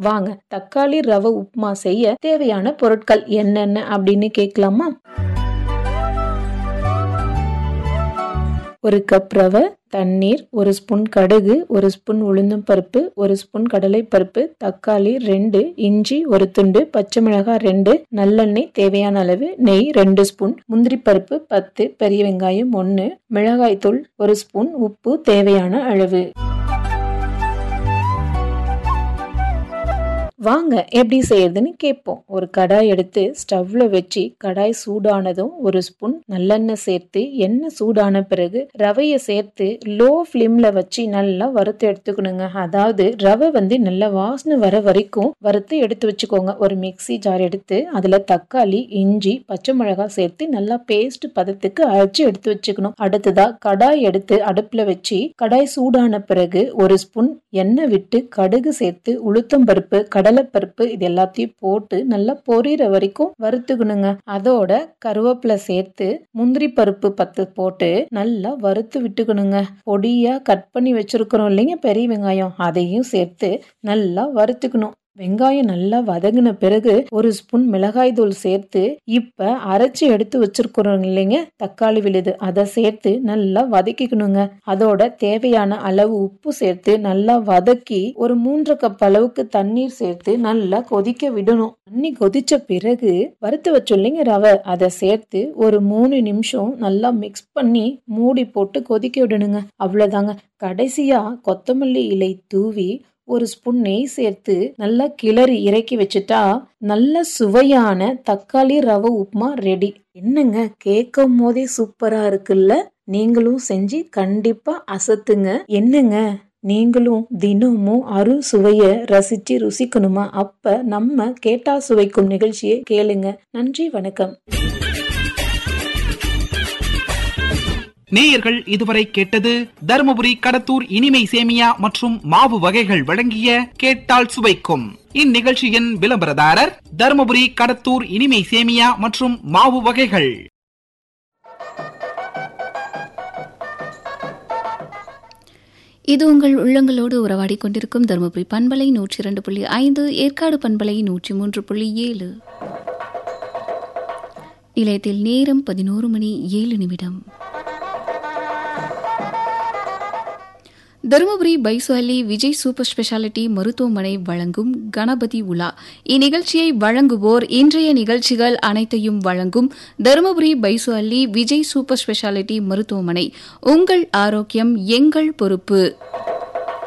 வாங்க தக்காளி ரவை உப்புமா செய்ய தேவையான பொருட்கள் என்னென்ன அப்படின்னு கேட்கலாமா ஒரு கப் ரவை தண்ணீர் ஒரு ஸ்பூன் கடுகு ஒரு ஸ்பூன் உளுந்தம் பருப்பு ஒரு ஸ்பூன் கடலை பருப்பு தக்காளி ரெண்டு இஞ்சி ஒரு துண்டு பச்சை மிளகாய் ரெண்டு நல்லெண்ணெய் தேவையான அளவு நெய் ரெண்டு ஸ்பூன் முந்திரி பருப்பு பத்து பெரிய வெங்காயம் ஒன்று மிளகாய் தூள் ஒரு ஸ்பூன் உப்பு தேவையான அளவு வாங்க எப்படி செய்யறதுன்னு கேட்போம் ஒரு கடாய் எடுத்து ஸ்டவ்ல வச்சு கடாய் சூடானதும் ஒரு ஸ்பூன் நல்லெண்ணெய் சேர்த்து எண்ணெய் சூடான பிறகு ரவையை சேர்த்து லோ ஃப்ளேம்ல வச்சு நல்லா வறுத்து எடுத்துக்கணுங்க அதாவது ரவை வந்து நல்லா வாசனை வர வரைக்கும் வறுத்து எடுத்து வச்சுக்கோங்க ஒரு மிக்சி ஜார் எடுத்து அதுல தக்காளி இஞ்சி பச்சை மிளகாய் சேர்த்து நல்லா பேஸ்ட் பதத்துக்கு அரைச்சு எடுத்து வச்சுக்கணும் அடுத்ததா கடாய் எடுத்து அடுப்புல வச்சு கடாய் சூடான பிறகு ஒரு ஸ்பூன் எண்ணெய் விட்டு கடுகு சேர்த்து உளுத்தம் பருப்பு கடலைப்பருப்பு இது எல்லாத்தையும் போட்டு நல்லா பொரியிற வரைக்கும் வறுத்துக்கணுங்க அதோட கருவேப்பிலை சேர்த்து முந்திரி பருப்பு பத்து போட்டு நல்லா வறுத்து விட்டுக்கணுங்க பொடியா கட் பண்ணி வச்சிருக்கிறோம் இல்லைங்க பெரிய வெங்காயம் அதையும் சேர்த்து நல்லா வறுத்துக்கணும் வெங்காயம் நல்லா வதங்கின பிறகு ஒரு ஸ்பூன் மிளகாய் தூள் சேர்த்து இப்ப அரைச்சி எடுத்து வச்சிருக்கிறோம் இல்லைங்க தக்காளி விழுது அதை சேர்த்து நல்லா வதக்கிக்கணுங்க அதோட தேவையான அளவு உப்பு சேர்த்து நல்லா வதக்கி ஒரு மூன்று கப் அளவுக்கு தண்ணீர் சேர்த்து நல்லா கொதிக்க விடணும் தண்ணி கொதிச்ச பிறகு வறுத்து வச்சோம் இல்லைங்க ரவை அதை சேர்த்து ஒரு மூணு நிமிஷம் நல்லா மிக்ஸ் பண்ணி மூடி போட்டு கொதிக்க விடணுங்க அவ்வளவுதாங்க கடைசியா கொத்தமல்லி இலை தூவி ஒரு ஸ்பூன் நெய் சேர்த்து நல்லா கிளறி இறக்கி வச்சுட்டா நல்ல சுவையான தக்காளி ரவை உப்புமா ரெடி என்னங்க கேட்கும் போதே சூப்பரா இருக்குல்ல நீங்களும் செஞ்சு கண்டிப்பா அசத்துங்க என்னங்க நீங்களும் தினமும் அரு சுவைய ரசிச்சு ருசிக்கணுமா அப்ப நம்ம கேட்டா சுவைக்கும் நிகழ்ச்சியை கேளுங்க நன்றி வணக்கம் நேயர்கள் இதுவரை கேட்டது தருமபுரி கடத்தூர் இனிமை சேமியா மற்றும் மாவு வகைகள் வழங்கிய கேட்டால் சுவைக்கும் இந்நிகழ்ச்சியின் விளம்பரதாரர் தருமபுரி கடத்தூர் இனிமை சேமியா மற்றும் மாவு வகைகள் இது உங்கள் உள்ளங்களோடு உறவாடி கொண்டிருக்கும் தருமபுரி பண்பலை நூற்றி இரண்டு புள்ளி ஐந்து ஏற்காடு பண்பலை நூற்றி மூன்று புள்ளி ஏழு நிலையத்தில் நேரம் பதினோரு மணி ஏழு நிமிடம் தருமபுரி பைசுவலி விஜய் சூப்பர் ஸ்பெஷாலிட்டி மருத்துவமனை வழங்கும் கணபதி உலா இந்நிகழ்ச்சியை வழங்குவோர் இன்றைய நிகழ்ச்சிகள் அனைத்தையும் வழங்கும் தருமபுரி பைசுவலி விஜய் சூப்பர் ஸ்பெஷாலிட்டி மருத்துவமனை உங்கள் ஆரோக்கியம் எங்கள் பொறுப்பு